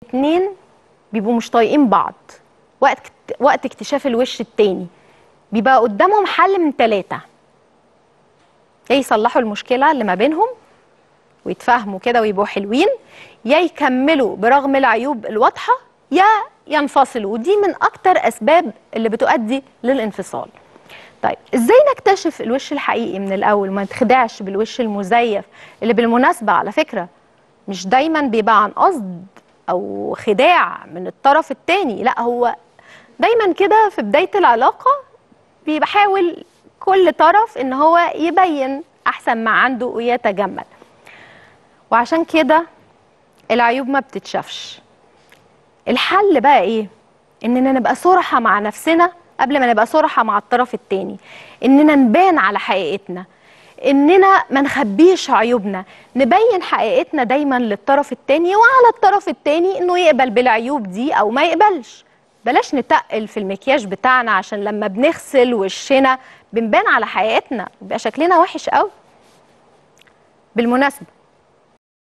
اتنين بيبقوا مش طايقين بعض وقت وقت اكتشاف الوش التاني بيبقى قدامهم حل من ثلاثة يا يصلحوا المشكلة اللي ما بينهم ويتفاهموا كده ويبقوا حلوين يا يكملوا برغم العيوب الواضحة يا ينفصلوا ودي من أكتر أسباب اللي بتؤدي للانفصال طيب ازاي نكتشف الوش الحقيقي من الأول ما نتخدعش بالوش المزيف اللي بالمناسبة على فكرة مش دايما بيبقى عن قصد أو خداع من الطرف التاني لا هو دايما كده في بداية العلاقة بيحاول كل طرف ان هو يبين احسن ما عنده ويتجمل وعشان كده العيوب ما بتتشافش الحل بقى ايه اننا نبقى صراحة مع نفسنا قبل ما نبقى صراحة مع الطرف التاني اننا نبان على حقيقتنا اننا ما نخبيش عيوبنا نبين حقيقتنا دايما للطرف التاني وعلى الطرف التاني انه يقبل بالعيوب دي او ما يقبلش بلاش نتقل في المكياج بتاعنا عشان لما بنغسل وشنا بنبان على حقيقتنا بيبقى شكلنا وحش قوي بالمناسبة